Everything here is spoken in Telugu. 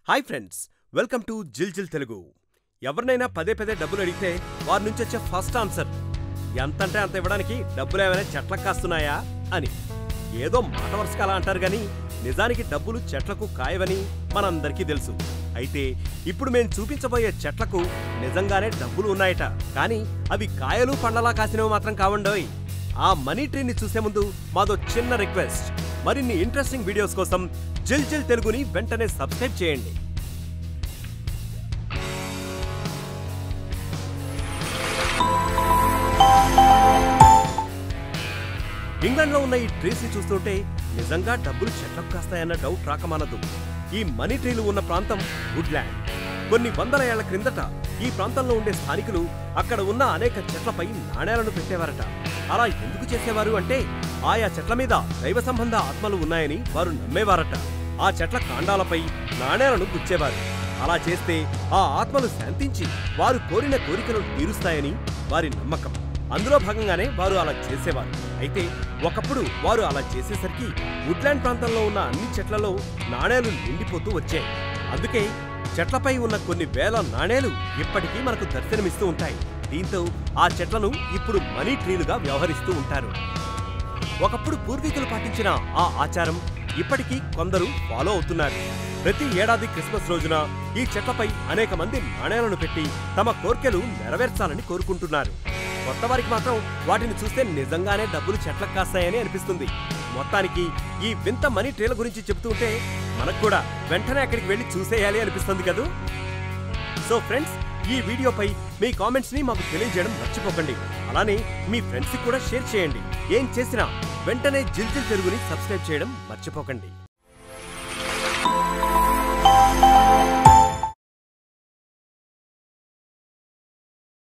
హాయ్ ఫ్రెండ్స్ వెల్కమ్ టు జిల్ జిల్ తెలుగు ఎవరినైనా పదే పదే డబ్బులు అడిగితే వారి నుంచి వచ్చే ఫస్ట్ ఆన్సర్ ఎంతంటే అంత ఇవ్వడానికి డబ్బులు ఏమైనా చెట్లకు కాస్తున్నాయా అని ఏదో మాట వరుసగా అలా అంటారు కానీ నిజానికి డబ్బులు చెట్లకు కాయవని మనందరికీ తెలుసు అయితే ఇప్పుడు మేము చూపించబోయే చెట్లకు నిజంగానే డబ్బులు ఉన్నాయట కానీ అవి కాయలు పండ్లలా కాసినవి మాత్రం కావండోయ్ ఆ మనీ ట్రీని చూసే ముందు మాదో చిన్న రిక్వెస్ట్ మరిన్ని ఇంట్రెస్టింగ్ వీడియోస్ కోసం జిల్ జిల్ తెలుగుని వెంటనే సబ్స్క్రైబ్ చేయండి ఇంగ్లాండ్లో ఉన్న ఈ ట్రీస్ ని చూస్తుంటే నిజంగా డబ్బులు చెట్లకు కాస్తాయన్న డౌట్ రాకమానదు ఈ మనీ ట్రీలు ఉన్న ప్రాంతం వుడ్లాండ్ కొన్ని వందల ఏళ్ల క్రిందట ఈ ప్రాంతంలో ఉండే స్థానికులు అక్కడ ఉన్న అనేక చెట్లపై నాణేలను పెట్టేవారట అలా ఎందుకు చేసేవారు అంటే ఆయా చెట్ల మీద దైవ సంబంధ ఆత్మలు ఉన్నాయని వారు నమ్మేవారట ఆ చెట్ల కాండాలపై నాణేలను గుచ్చేవారు అలా చేస్తే ఆ ఆత్మలు శాంతించి వారు కోరిన కోరికలు తీరుస్తాయని వారి నమ్మకం అందులో భాగంగానే వారు అలా చేసేవారు అయితే ఒకప్పుడు వారు అలా చేసేసరికి వుడ్లాండ్ ప్రాంతంలో ఉన్న అన్ని చెట్లలో నాణేలు నిండిపోతూ వచ్చాయి అందుకే చెట్లపై ఉన్న కొన్ని వేల నాణేలు ఇప్పటికీ మనకు దర్శనమిస్తూ ఉంటాయి దీంతో ఆ చెట్లను ఇప్పుడు మనీ ట్రీలుగా వ్యవహరిస్తూ ఉంటారు ఒకప్పుడు పూర్వీకులు పాటించిన ఆ ఆచారం ఇప్పటికీ కొందరు ఫాలో అవుతున్నారు ప్రతి ఏడాది క్రిస్మస్ రోజున ఈ చెట్లపై అనేక మంది నాణేలను పెట్టి తమ కోర్కెలు నెరవేర్చాలని కోరుకుంటున్నారు కొత్త వారికి మాత్రం వాటిని చూస్తే నిజంగానే డబ్బులు చెట్లకు కాస్తాయని అనిపిస్తుంది మొత్తానికి ఈ వింత మనీ ట్రీల గురించి చెబుతుంటే మనకు కూడా వెంటనే అక్కడికి వెళ్ళి చూసేయాలి అనిపిస్తుంది కదూ సో ఫ్రెండ్స్ ఈ వీడియోపై మీ కామెంట్స్ ని మాకు తెలియజేయడం మర్చిపోకండి అలానే మీ ఫ్రెండ్స్ కూడా షేర్ చేయండి ఏం చేసినా వెంటనే జిల్ జిల్ తెలుగుని సబ్స్క్రైబ్ చేయడం మర్చిపోకండి